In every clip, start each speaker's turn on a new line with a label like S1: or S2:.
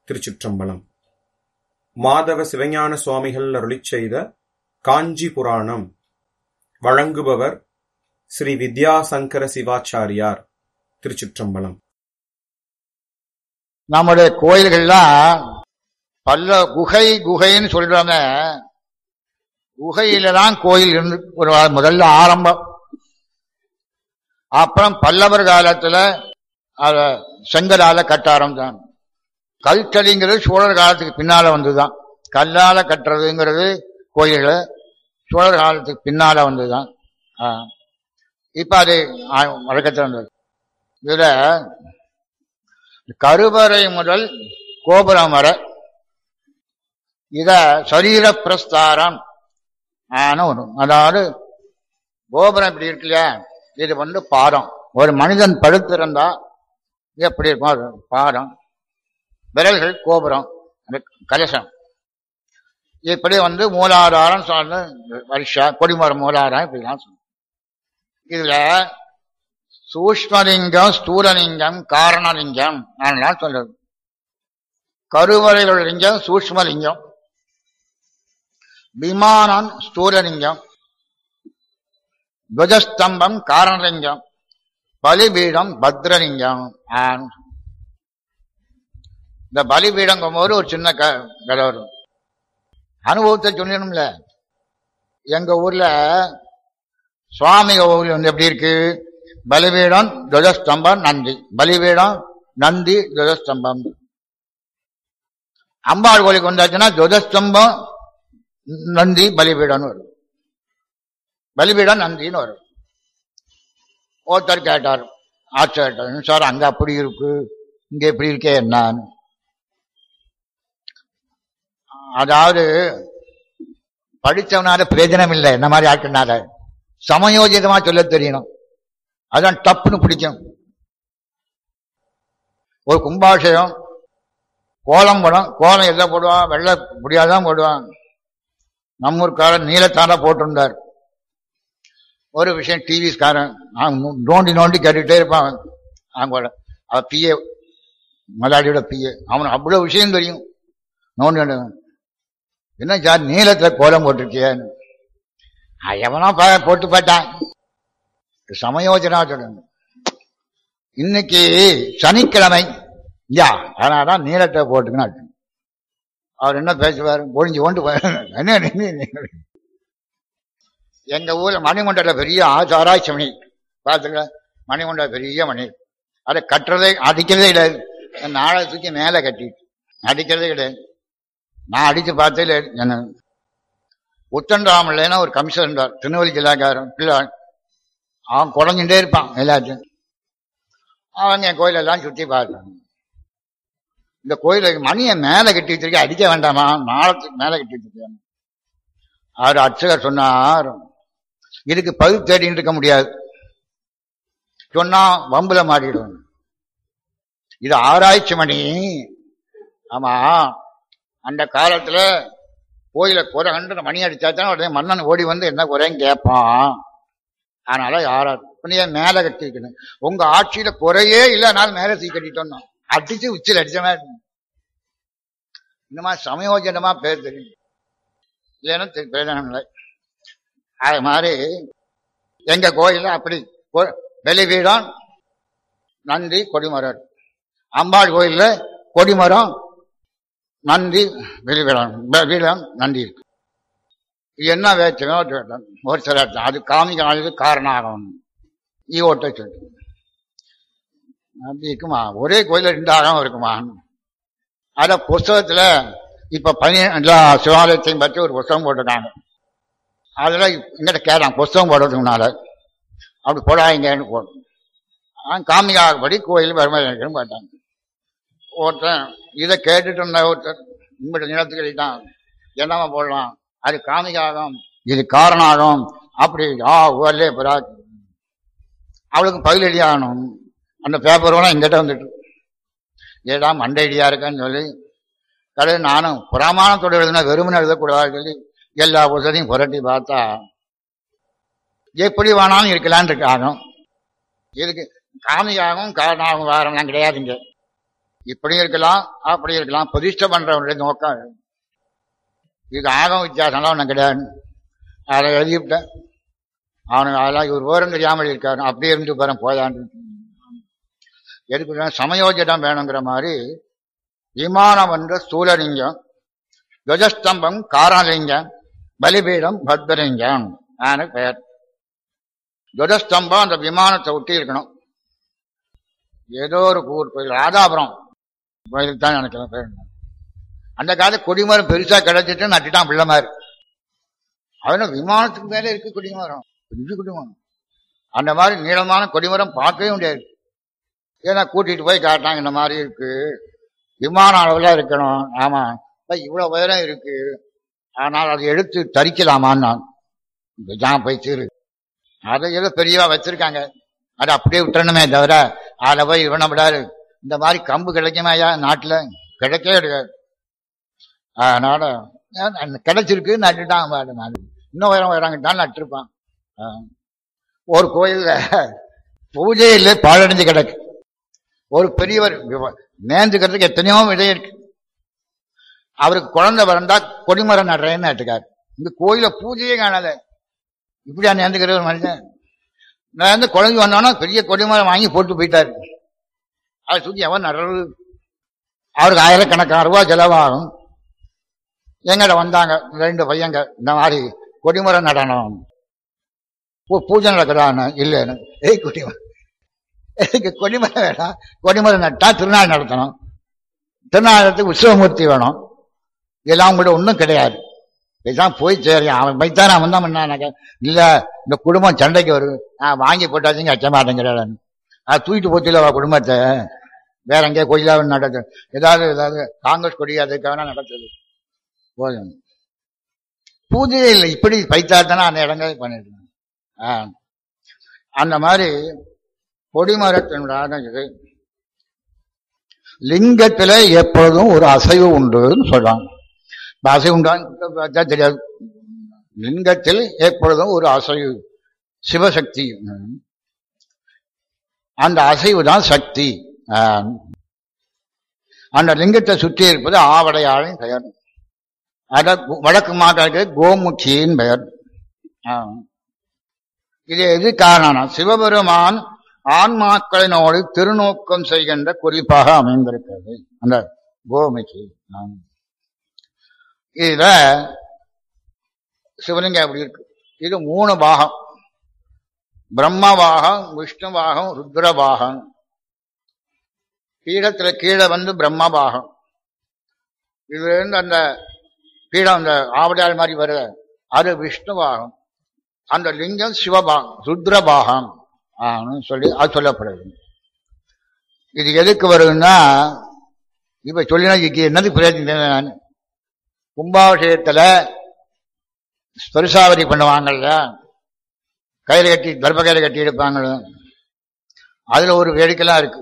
S1: திருச்சிற்றம்பலம் மாதவ சிவஞான சுவாமிகள் அருளிச் செய்த காஞ்சி புராணம் வழங்குபவர் ஸ்ரீ வித்யாசங்கர சிவாச்சாரியார் திருச்சிற்றம்பலம்
S2: நம்முடைய கோயில்கள்லாம் பல்ல குகை குகைன்னு சொல்றாங்க குகையில தான் கோயில் இருந்து ஒரு முதல்ல ஆரம்பம் அப்புறம் பல்லவர் காலத்துல அத செங்கலால கட்ட ஆரம்பிச்சாங்க கல்தளிங்கிறது சோழர் காலத்துக்கு பின்னால வந்துதான் கல்லால கட்டுறதுங்கிறது கோயில்கள் சோழர் காலத்துக்கு பின்னால வந்துதான் ஆ. இப்ப அது வழக்கத்தில் வந்தது இதுல கருவறை முதல் கோபுரம் வரை இத சரீர பிரஸ்தாரம் ஆன ஒரு அதாவது கோபுரம் இப்படி இருக்கு இல்லையா இது வந்து பாதம் ஒரு மனிதன் படுத்திருந்தா எப்படி இருக்கும் அது பாதம் விரல்கள் கோபுரம் அந்த கலசம் இப்படி வந்து மூலாதாரம் சொன்ன வருஷா கொடிமரம் மூலாதாரம் இப்படிலாம் சொன்ன இதுல சூஷ்மலிங்கம் ஸ்தூலலிங்கம் காரணலிங்கம் நான் சொல்றது கருவறைகள் லிங்கம் சூஷ்மலிங்கம் விமானம் ஸ்தூலலிங்கம் துவஜஸ்தம்பம் காரணலிங்கம் பலிபீடம் பத்ரலிங்கம் ஆன்னு. இந்த பலிபீடங்கும் போது ஒரு சின்ன க கதை வரும் அனுபவத்தை சொல்லணும்ல எங்க ஊர்ல சுவாமி கோவில் வந்து எப்படி இருக்கு பலிபீடம் துவஜஸ்தம்பம் நந்தி பலிபீடம் நந்தி துவஜஸ்தம்பம் அம்பாள் கோயிலுக்கு வந்தாச்சுன்னா துவஜஸ்தம்பம் நந்தி பலிபீடம்னு வரும் பலிபீடம் நந்தின்னு வரும் ஒருத்தர் கேட்டார் ஆச்சரியம் சார் அங்க அப்படி இருக்கு இங்க எப்படி இருக்கே என்னன்னு அதாவது படிச்சவனால பிரயோஜனம் இல்லை இந்த மாதிரி ஆட்கள்னால சமயோஜிதமா சொல்ல தெரியணும் அதான் டப்புன்னு பிடிக்கும் ஒரு கும்பாஷயம் கோலம் படம் கோலம் எல்லாம் போடுவான் வெள்ளை முடியாதான் போடுவான் நம்ம ஊருக்காரன் நீலத்தாரா போட்டிருந்தார் ஒரு விஷயம் டிவிஸ்காரன் நோண்டி நோண்டி கேட்டுக்கிட்டே இருப்பான் அவங்க அவ பிஏ மலாடியோட பிஏ அவனுக்கு அவ்வளவு விஷயம் தெரியும் நோண்டி நோண்டி என்ன சார் நீளத்துல கோலம் போட்டிருக்கியான்னு எவனோ பா- போட்டு போட்டான் சமயோஜனா சொல்லணும் இன்னைக்கு சனிக்கிழமை யா அதனாலதான் நீளத்தை போட்டுக்கணும் அர்த்தம். அவர் என்ன பேசுவார் ஒழிஞ்சு கொண்டு போய் என்ன நீ- நீ- எங்க ஊர்ல மணிமண்டல பெரிய ஆ- ஆராய்ச்சி மணி பார்த்துக்க மணிமண்டல பெரிய மணி அதை கட்டுறதே அடிக்கிறதே கிடையாது நாளை தூக்கி மேலே கட்டி அடிக்கிறதே கிடையாது நான் அடிச்சு பார்த்தே இல்லை என்ன உத்தன்ராமல்லைன்னா ஒரு கமிஷன் இருந்தார் திருநெல்வேலி ஜில்லாக்காரன் பிள்ளை அவன் குறைஞ்சுட்டே இருப்பான் எல்லாத்தையும் அவங்க என் கோயிலெல்லாம் சுற்றி பார்த்தாங்க இந்த கோயிலுக்கு மணியை மேலே கட்டி வச்சிருக்க அடிக்க வேண்டாமா நாளத்துக்கு மேலே கட்டி வச்சிருக்கேன் அவர் அர்ச்சகர் சொன்னார் இதுக்கு பதில் தேடிட்டு இருக்க முடியாது சொன்னா வம்புல மாறிடும் இது ஆராய்ச்சி மணி ஆமா அந்த காலத்துல கோயில குறை கண்டு மணி அடிச்சா தான் உடனே மன்னன் ஓடி வந்து என்ன குறைன்னு கேட்பான் அதனால யாரா நீ ஏன் மேல கட்டி வைக்கணும் உங்க ஆட்சியில குறையே இல்லைனால மேல தூக்கி கட்டிட்டோம் அடிச்சு உச்சியில் அடிச்ச மாதிரி இருக்கும். இந்த மாதிரி சமயோஜனமா பேர் தெரியும் இல்லைன்னா தெ- பிரயோஜனம் இல்லை அது மாதிரி எங்க கோயில்ல அப்படி கொ- வெளிவீடம் நந்தி கொடிமரம் அம்பாள் கோயில்ல கொடிமரம் நந்தி வெளிவீடம் வெ- வீடம் நந்தி இருக்கு இது என்ன வேற்றுமையோ கேட்டேன். ஒரு சில அர்த்தம். அது காமிக்க காரணம் ஆகும் ஈவோட்ட சொல்லு அப்படி இருக்குமா ஒரே கோயில ரெண்டு ஆகம் இருக்குமா அத புஸ்தகத்துல இப்ப பனி எல்லா சிவாலயத்தையும் பற்றி ஒரு புஸ்தகம் போட்டிருக்காங்க அதுல எங்கிட்ட கேட்டான் புஸ்தகம் போடுறதுக்கு முன்னால அப்படி போடாதீங்கன்னு போடும் அவன் காமிகாபடி கோயில் வருமானம் போட்டாங்க ஒருத்தன் இதை கேட்டுட்டு இருந்த ஒருத்தர் இம்பிட்ட நிலத்துக்கு எழுதிட்டான் என்னமா போடலாம் அது காமிகாகம் இது காரணாகம் அப்படி ஆ ஓலே புறா அவளுக்கு பதில் எழுதியாகணும் அந்த பேப்பர்லாம் எங்கிட்ட வந்துட்டு ஏடா மண்டைடியா இருக்கேன்னு சொல்லி கடைசி நானும் புறாமானத்தோட எழுதுனா வெறுமனை எழுதக்கூடாதுன்னு சொல்லி எல்லா புத்தகையும் புரட்டி பார்த்தா எப்படி வேணாலும் இருக்கலான்னு இருக்காகும் இதுக்கு காமியாகவும் காரணாகவும் வாரம்லாம் கிடையாதுங்க இப்படி இருக்கலாம் அப்படி இருக்கலாம் பிரதிஷ்டை பண்றவனுடைய நோக்கம் இது ஆகம் வித்தியாசம்லாம் ஒன்றும் கிடையாது அதை எழுதிவிட்டேன் அவனுக்கு அதெல்லாம் இவர் ஓரம் தெரியாமல் இருக்காரு அப்படியே இருந்து பாரு போயான்னு எதுக்கு சமயோஜிடம் வேணுங்கிற மாதிரி விமானம் என்ற ஸ்தூலலிங்கம் துவஜஸ்தம்பம் காரணலிங்கம் பலிபீடம் பத்மலிங்கம் ஆன பெயர் துவஜஸ்தம்பம் அந்த விமானத்தை ஒட்டி இருக்கணும் ஏதோ ஒரு ஊர் கோயில் ராதாபுரம் கோயிலுக்கு தான் நினைக்கிறேன் பேர் அந்த காலத்து கொடிமரம் பெருசா கிடைச்சிட்டு நட்டுட்டான் பிள்ளை மாதிரி அவன விமானத்துக்கு மேல இருக்கு கொடிமரம் பெரிய கொடிமரம் அந்த மாதிரி நீளமான கொடிமரம் பார்க்கவே முடியாது ஏன்னா கூட்டிட்டு போய் காட்டாங்க இந்த மாதிரி இருக்கு விமான அளவுல இருக்கணும் ஆமா இவ்வளவு உயரம் இருக்கு ஆனால் அதை எடுத்து தரிக்கலாமான்னு நான் ஜான் போய் தீரு அதை ஏதோ பெரியவா வச்சிருக்காங்க அதை அப்படியே விட்டுறணுமே தவிர அதை போய் இவன விடாது இந்த மாதிரி கம்பு கிடைக்குமாயா நாட்டுல கிடைக்கவே கிடையாது அதனால கிடைச்சிருக்கு நட்டுட்டான் பாரு நான் இன்னும் உயரம் உயரங்கிட்டான் நட்டிருப்பான் ஒரு கோயில்ல பூஜையில பாழடைஞ்சு கிடக்கு ஒரு பெரியவர் நேர்ந்துக்கிறதுக்கு எத்தனையோ விதை இருக்கு அவருக்கு குழந்தை பிறந்தா கொடிமரம் நடுறேன்னு நட்டுக்காரு இந்த கோயில பூஜையே காணாத இப்படியா நேர்ந்துக்கிற ஒரு மனுஷன் நான் வந்து குழந்தை வந்தோன்னா பெரிய கொடிமரம் வாங்கி போட்டு போயிட்டாரு அதை சுற்றி அவன் நடுறது அவருக்கு ஆயிரக்கணக்கான ரூபாய் செலவாகும் எங்கிட்ட வந்தாங்க ரெண்டு பையங்க இந்த மாதிரி கொடிமரம் நடனம் பூஜை நடக்கிறான்னு இல்லைன்னு ஏய் கொடிமரம் எதுக்கு கொடிமரம் வேணாம் கொடிமரம் நட்டா திருநாள் நடத்தணும் திருநாள் நடத்துக்கு உற்சவமூர்த்தி வேணும் இதெல்லாம் உங்கள்கிட்ட ஒன்றும் கிடையாது இதுதான் போய் சரி அவன் பைத்தான அவன் தான் பண்ணானாக்க இல்ல இந்த குடும்பம் சண்டைக்கு வருது நான் வாங்கி போட்டாச்சுங்க அச்ச மாட்டேங்கிறான் அது தூக்கிட்டு போச்சுல குடும்பத்தை வேற எங்கேயா கோயிலாக நடத்து ஏதாவது ஏதாவது காங்கிரஸ் கொடி அதுக்காக நடத்துது போதும் பூஜை இல்லை இப்படி பைத்தாத்தானே அந்த இடங்கள் பண்ணிட்டு அந்த மாதிரி கொடிமரத்தினுடைய இது லிங்கத்துல எப்பொழுதும் ஒரு அசைவு உண்டுன்னு சொல்றாங்க அசைவு உண்டான்னு தெரியாது லிங்கத்தில் எப்பொழுதும் ஒரு அசைவு சிவசக்தி அந்த அசைவு தான் சக்தி அந்த லிங்கத்தை சுற்றி இருப்பது ஆவடையாளின் பெயர் அத வடக்கு மாட்டாக்கு கோமுக்கியின் பெயர் இது எது காரணம் சிவபெருமான் ஆன்மாக்களினோடு திருநோக்கம் செய்கின்ற குறிப்பாக அமைந்திருக்கிறது அந்த கோமுகி இதுல சிவலிங்கம் எப்படி இருக்கு இது மூணு பாகம் பிரம்மபாகம் விஷ்ணுபாகம் ருத்ரபாகம் பீடத்துல கீழே வந்து பிரம்மபாகம் இதுல இருந்து அந்த பீடம் அந்த ஆவடையாள் மாதிரி வருது அது விஷ்ணுபாகம் அந்த லிங்கம் சிவபாகம் ருத்ரபாகம் சொல்லி அது சொல்லப்படுது இது எதுக்கு வருதுன்னா இப்ப சொல்லினா என்னது பிரயோஜனம் கும்பாபிஷேகத்துல ஸ்பரிசாவதி பண்ணுவாங்கல்ல கையில கட்டி கர்ப்ப கையில கட்டி எடுப்பாங்க அதுல ஒரு வேடிக்கைலாம் இருக்கு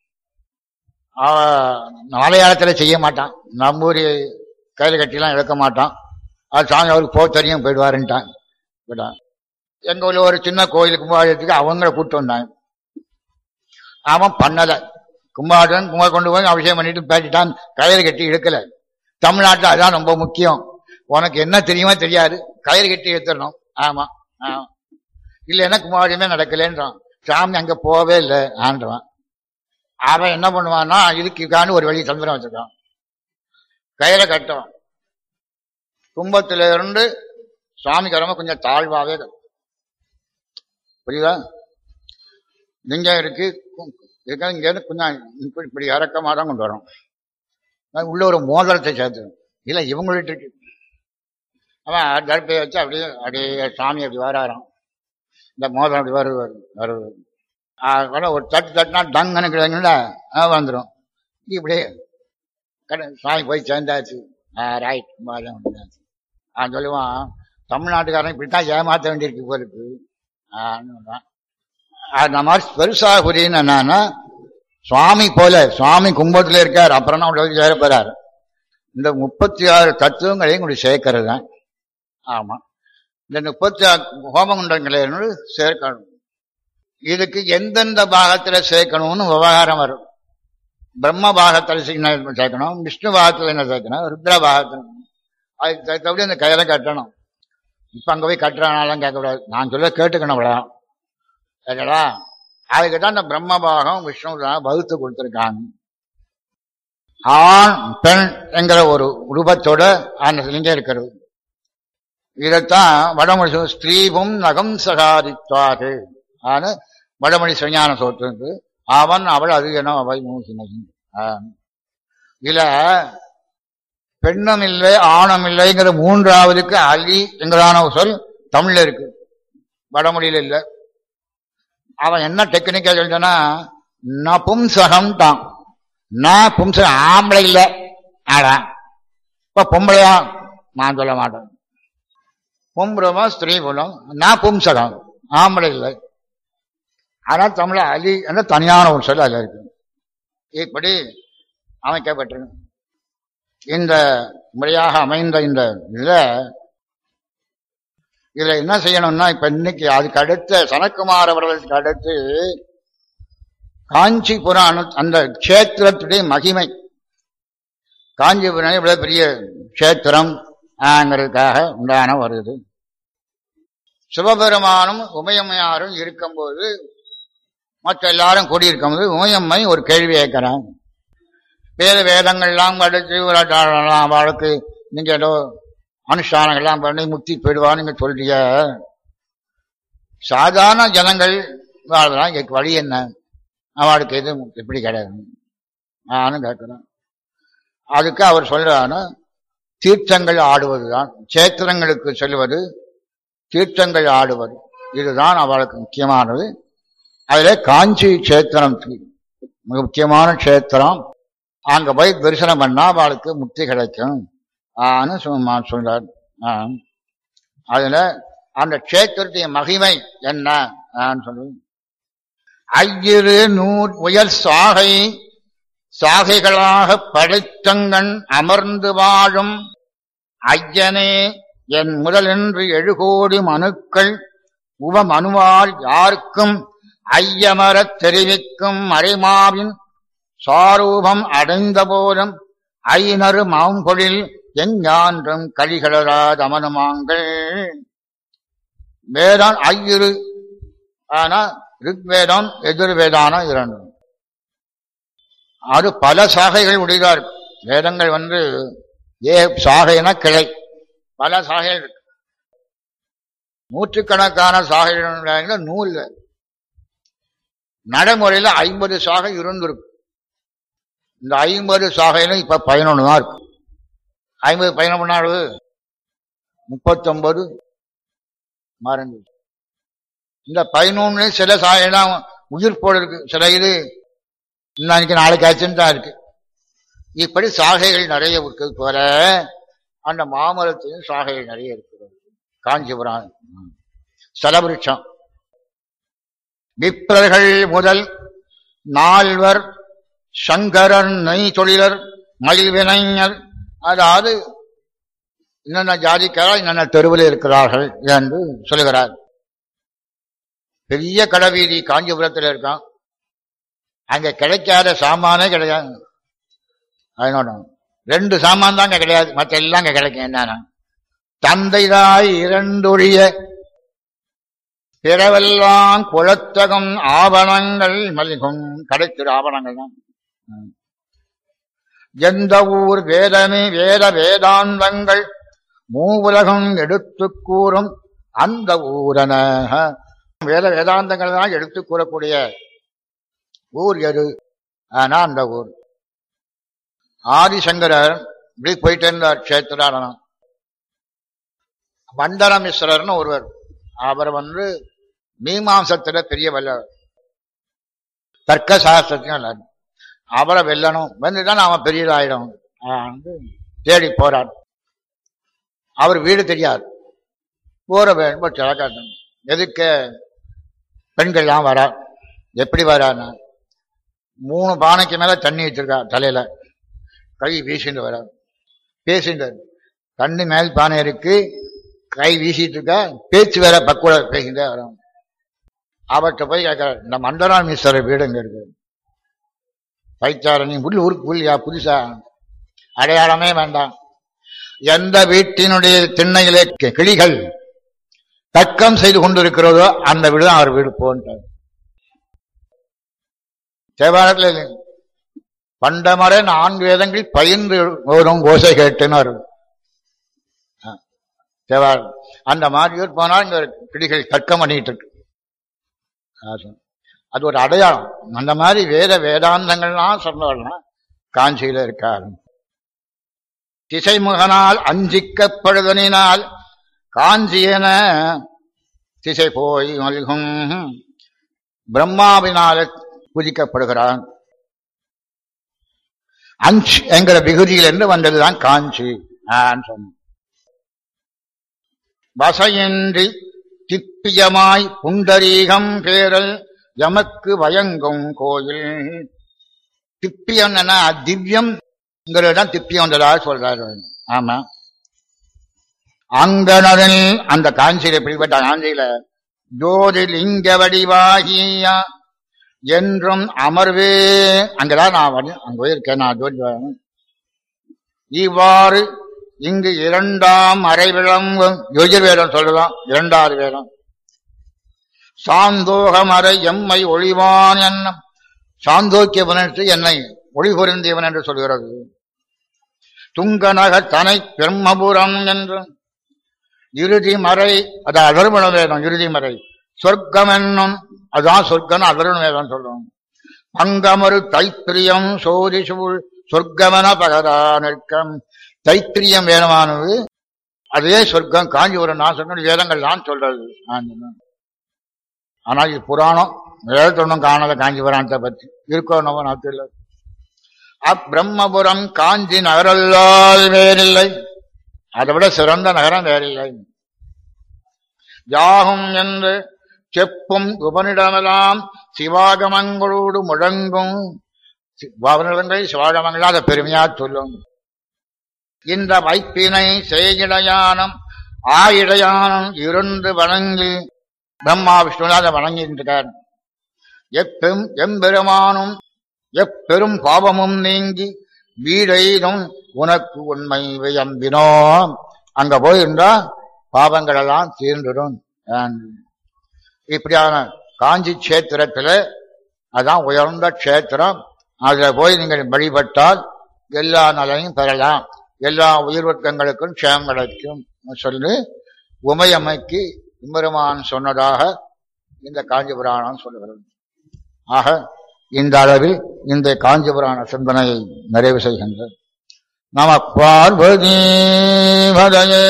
S2: மலையாளத்துல செய்ய மாட்டான் நம்ம ஊர் கையில கட்டிலாம் இழக்க மாட்டான் அது சாமி அவருக்கு போக தெரியும் போயிடுவாருன்ட்டான் எங்க ஊர்ல ஒரு சின்ன கோயில் கும்பாபிஷேகத்துக்கு அவங்கள கூப்பிட்டு வந்தாங்க அவன் பண்ணல கும்பாபிஷேகம் கும்பா கொண்டு போய் அபிஷேகம் பண்ணிட்டு பேசிட்டான் கையில கட்டி இழுக்கல தமிழ்நாட்டில் அதான் ரொம்ப முக்கியம் உனக்கு என்ன தெரியுமா தெரியாது கயிறு கட்டி எடுத்துடணும் ஆமா ஆமா இல்லைன்னா கும்பாபிஷேகமே நடக்கலன்றான் சாமி அங்க போவே இல்லை ஆண்டுவான் அவன் என்ன பண்ணுவான்னா இதுக்கான ஒரு வழி தந்திரம் வச்சிருக்கான் கயிறை கட்டுவான் கும்பத்துல இருந்து சுவாமி கடமை கொஞ்சம் தாழ்வாவே புரியுதா லிங்கம் இருக்கு இங்க இருந்து கொஞ்சம் இப்படி இப்படி இறக்கமாக தான் கொண்டு வரோம் உள்ள ஒரு மோதிரத்தை சேர்த்து இல்ல இவங்கள்ட்ட இருக்கு அவன் கருப்பையை வச்சு அப்படியே அப்படியே சாமி அப்படி வராராம் இந்த மோதிரம் அப்படி வருவார் வருவார் ஒரு தட்டு தட்டுனா டங்குன்னு கிடையாதுங்கள வந்துடும் இப்படியே கடை சாமி போய் சேர்ந்தாச்சு ரைட் மாதம் அவன் சொல்லுவான் தமிழ்நாட்டுக்காரன் இப்படித்தான் ஏமாத்த வேண்டியிருக்கு போருக்கு அந்த மாதிரி பெருசாக புரியுன்னு என்னன்னா சுவாமி போல சுவாமி கும்பத்துல இருக்கார் அப்புறம் தான் உள்ள சேர போறாரு இந்த முப்பத்தி ஆறு தத்துவங்களையும் கூட சேர்க்கறது தான் ஆமா இந்த முப்பத்தி ஆறு ஹோமகுண்டங்களை சேர்க்கணும் இதுக்கு எந்தெந்த பாகத்துல சேர்க்கணும்னு விவகாரம் வரும் பிரம்ம பாகத்தில் என்ன சேர்க்கணும் விஷ்ணு பாகத்தில் என்ன சேர்க்கணும் ருத்ர பாகத்தில் அதுக்கு தக்கபடி அந்த கையில கட்டணும் இப்ப அங்க போய் கட்டுறானாலும் கேட்கக்கூடாது நான் சொல்ல கேட்டுக்கணும் அவ்வளவுதான் சரிங்களா அதுக்கு தான் இந்த பிரம்ம பாகம் விஷ்ணு பாகம் வகுத்து கொடுத்துருக்காங்க ஆண் பெண் என்கிற ஒரு ரூபத்தோட அந்த லிங்கம் இருக்கிறது இதைத்தான் வடமொழி சொல் ஸ்திரீபும் நகம் சகாதித்வாது ஆன வடமொழி சிவஞான சோத்திருக்கு அவன் அவள் அது என அவை மூசினகி இதுல பெண்ணும் இல்லை ஆணும் இல்லைங்கிற மூன்றாவதுக்கு அலி என்கிறான ஒரு சொல் தமிழ்ல இருக்கு வடமொழியில இல்ல அவன் என்ன டெக்னிக்கா சொல்றானா நபும்சகம் தான் நான் பும்சகம் ஆம்பளை இல்ல ஆடா இப்ப பொம்பளையா நான் சொல்ல மாட்டேன் பொம்புறமா ஸ்திரீ குலம் நான் பும்சகம் ஆம்பளை இல்லை ஆனால் தமிழ அலி என்ற தனியான ஒரு சொல் அதில் இருக்கு இப்படி அமைக்கப்பட்டிருக்கு இந்த முறையாக அமைந்த இந்த இதுல இதுல என்ன செய்யணும்னா இப்ப இன்னைக்கு அதுக்கு அடுத்த சனக்குமார் அவர்களுக்கு அடுத்து காஞ்சிபுரம் அந்த கஷேத்திரத்துடைய மகிமை காஞ்சிபுரம் இவ்வளவு பெரிய கஷேத்திரம் ஆங்கிறதுக்காக உண்டான வருது சிவபெருமானும் உமையம்மையாரும் இருக்கும்போது மற்ற எல்லாரும் கூடியிருக்கும்போது உமையம்மை ஒரு கேள்வி கேட்கிறான் வேத வேதங்கள்லாம் படிச்சு விளையாடலாம் அவளுக்கு நீங்க ஏதோ அனுஷ்டானங்கள்லாம் பண்ணி முக்தி போயிடுவான்னு நீங்க சொல்றீங்க சாதாரண ஜனங்கள் வாழலாம் இதுக்கு வழி என்ன அவளுக்கு எதுவும் எப்படி கிடையாது நானும் கேட்கிறேன் அதுக்கு அவர் சொல்றாரு தீர்த்தங்கள் ஆடுவதுதான் சேத்திரங்களுக்கு செல்வது தீர்த்தங்கள் ஆடுவது இதுதான் அவளுக்கு முக்கியமானது அதுல காஞ்சி கஷேத்திரம் மிக முக்கியமான கஷேத்திரம் அங்க போய் தரிசனம் பண்ணா அவளுக்கு முக்தி கிடைக்கும் ஆன்னு சொல்றார் அதுல அந்த கஷேத்திரத்துடைய மகிமை என்ன சொல்லு ஐயிரு நூற் உயர் சாகை சாகைகளாக படைத்தங்கண் அமர்ந்து வாழும் ஐயனே என் முதலென்று எழுகோடி மனுக்கள் உவ மனுவால் யாருக்கும் ஐயமரத் தெரிவிக்கும் மறைமாவின் சாரூபம் அடைந்த போதும் ஐநறு மாம்பொழில் எஞ்ஞான்றும் கலிகளராத அமனமாங்கள் வேதான் ஐயிரு ஆனா ரிக்வேதம் எதிர்வேதான இரண்டு அது பல சாகைகள் உடையதா இருக்கு வேதங்கள் வந்து ஏ சாகைனா கிளை பல சாகைகள் இருக்கு நூற்றுக்கணக்கான சாகைகள் நூல் நடைமுறையில ஐம்பது சாகை இருந்திருக்கு இந்த ஐம்பது சாகையிலும் இப்ப பதினொன்று தான் இருக்கு ஐம்பது பதினொன்று நாள் முப்பத்தொன்பது மறந்து இந்த பதினொன்னு சில சாகைலாம் உயிர் போல இருக்கு சில இது இன்னைக்கு நாளைக்கு ஆச்சுன்னு தான் இருக்கு இப்படி சாகைகள் நிறைய இருக்கிறது போல அந்த மாமரத்திலும் சாகைகள் நிறைய இருக்கிறது காஞ்சிபுரம் ஸ்தலவிருட்சம் விப்ரர்கள் முதல் நால்வர் சங்கரர் நெய் தொழிலர் மகிழ்வினைஞர் அதாவது என்னென்ன ஜாதிக்காரா என்னென்ன தெருவில் இருக்கிறார்கள் என்று சொல்லுகிறார் பெரிய கடவீதி காஞ்சிபுரத்தில் இருக்கான் அங்க கிடைக்காத சாமானே கிடையாது அதனோட ரெண்டு சாமான் தான் அங்க கிடையாது மற்ற எல்லாம் அங்க கிடைக்கும் என்னன்னா தந்தைதாய் இரண்டொழிய பிறவெல்லாம் குளத்தகம் ஆவணங்கள் மல்லிகும் கிடைக்கிற ஆவணங்கள் தான் எந்த ஊர் வேதமே வேத வேதாந்தங்கள் மூவுலகம் எடுத்து கூறும் அந்த ஊரன வேத வேதாந்தங்கள் தான் எடுத்து கூறக்கூடிய ஊர் எது ஆனா அந்த ஊர் ஆதிசங்கரர் இப்படி போயிட்டு இருந்தார் கஷேத்திராரணம் வண்டரமிஸ்வரர்னு ஒருவர் அவர் வந்து மீமாம்சத்துல பெரிய வல்லவர் தர்க்க சாஸ்திரத்தையும் அவரை வெல்லணும் வந்துதான் அவன் பெரியதாயிடும் தேடி போறார் அவர் வீடு தெரியாது போற வேண்டும் சிலக்காட்டும் எதுக்கு பெண்கள்லாம் வரா எப்படி வரான்னு மூணு பானைக்கு மேல தண்ணி வச்சிருக்கா தலையில கை வீசிட்டு வர பேசிட்டு தண்ணி மேல் பானை இருக்கு கை வீசிட்டு இருக்கா பேச்சு வேற பக்குவ பேசிட்டே வரும் அவர்கிட்ட போய் கேட்கிற இந்த மண்டனா மிஸ்டர் வீடு இங்க இருக்கு பைச்சாரணி புல் ஊருக்கு புல்லியா புதுசா அடையாளமே வேண்டாம் எந்த வீட்டினுடைய திண்ணையிலே கி- கிளிகள் தர்க்கம் செய்து கொண்டிருக்கிறதோ அந்த வீடு தான் அவர் வீடு போன்றார் தேவாரத்தில் பண்டமர நான்கு வேதங்கள் பயின்று வரும் ஓசை கேட்டுன்னு வரும் ஆ, தேவாரம் அந்த மாதிரி ஊர் போனால் இங்க கிளிகள் தர்க்கம் பண்ணிட்டு இருக்கு ஆ, சரி. அது ஒரு அடையாளம் அந்த மாதிரி வேத வேதாந்தங்கள்லாம் சொன்னவர்கள்னா காஞ்சியில இருக்காரு திசைமுகனால் அஞ்சிக்கப்படுதனினால் காஞ்சியன திசை போய் மல்கும் பிரம்மாவினால பூஜிக்கப்படுகிறான் அஞ்ச் என்கிற விகுதியிலிருந்து வந்ததுதான் காஞ்சி ஆன்னு சொன்னோம் வசையின்றி திப்பியமாய் புண்டரீகம் பேரல் எமக்கு வயங்கும் கோயில் திப்பியம் திவ்யம் இடம் திப்பியம் வந்ததாக சொல்றாரு ஆமா அங்கனரில் அந்த காஞ்சியில இப்படிப்பட்ட காஞ்சியில ஜோதிலிங்க வடிவாகிய என்றும் அமர்வே அங்கதான் நான் வந்து அங்க போயிருக்கேன் நான் ஜோதி வரேன். இவ்வாறு இங்கு இரண்டாம் அரை விளங்கும் யோஜர்வேதம் சொல்லலாம் இரண்டாவது வேதம் சாந்தோகம் அறை எம்மை ஒளிவான் என்னும் சாந்தோக்கியவன் என்று என்னை ஒளி பொருந்தியவன் என்று சொல்கிறது துங்கநக தனை பிரம்மபுரம் என்று இறுதி மறை அது அதர்மண வேதம் இறுதி மறை சொர்க்கம் என்னும் அதான் சொர்க்கம் அதர்மண வேதம் சொல்லும் பங்கமரு தைத்திரியம் சோதி சூழ் சொர்க்கமென பகதா நிற்கம் தைத்திரியம் வேதமானது அதே சொர்க்கம் காஞ்சிபுரம் நான் சொன்ன வேதங்கள் தான் சொல்றது நான் சொன்னேன். ஆனால் இது புராணம் வேதத்தொன்னும் காணாத காஞ்சிபுராணத்தை பற்றி இருக்கோ நம்ம நான் தெரியல அப்பிரம்மபுரம் காஞ்சி நகரல்லால் வேறில்லை அதை விட சிறந்த நகரம் வேறில்லை யாகும் என்று செப்பும் உபனிடமெல்லாம் சிவாகமங்களோடு முழங்கும் உபனிடங்கள் சிவாகமங்கள் அதை பெருமையா சொல்லும் இந்த வைப்பினை செய்கிடையானம் ஆயிடையானம் இருந்து வணங்கி பிரம்மா விஷ்ணு அதை வணங்கின்றார் எப்பெம் எம்பெருமானும் எப்பெரும் பாவமும் நீங்கி வீடெய்தும் உனக்கு உண்மை வியம்பினோ அங்க போயிருந்தா பாவங்கள் எல்லாம் தீர்ந்துடும் இப்படியான காஞ்சி கஷேத்திரத்துல அதான் உயர்ந்த கஷேத்திரம் அதுல போய் நீங்கள் வழிபட்டால் எல்லா நலனையும் பெறலாம் எல்லா உயிர்வர்க்கங்களுக்கும் க்ஷேமம் கிடைக்கும் சொல்லி உமையம்மைக்கு இம்பெருமான் சொன்னதாக இந்த காஞ்சி புராணம் சொல்லுகிறது ஆக இந்த அளவில் இந்த காஞ்சி புராண சிந்தனையை நிறைவு செய்கின்றது நம பார்வதி பதயே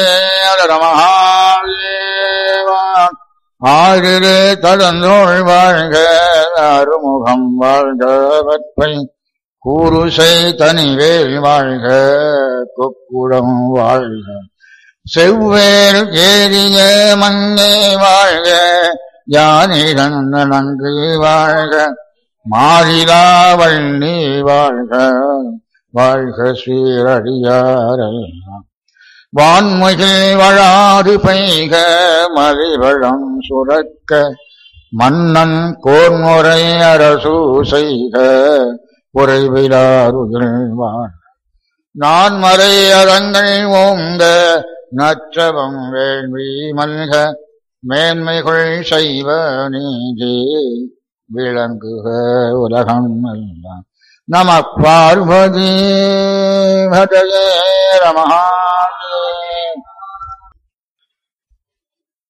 S2: மகாதேவா ஆறிலே தடந்தோள் வாழ்க அருமுகம் வாழ்க வற்பை கூறுசை தனிவேல் வாழ்க கொக்குடம் வாழ்க செவ்வேறு ஏறிய மண்ணே வாழ்க யானிடன் நன்கு வாழ்க மாறிலா வள்ளி வாழ்க வாழ்க சீரடியாரெல்லாம் வான்முகில் வழாது பெய்க மதிவளம் சுரக்க மன்னன் கோன்முறை அரசு செய்க குறைவிலாருகில் வாழ் நான் மறை அறங்கள் ஓங்க நற்றவம் வேள்வி மல்க மேன்மைகள் செய்வ நீதி விளங்குக உலகம் எல்லாம் நம பார்வதி பதயே ரமஹா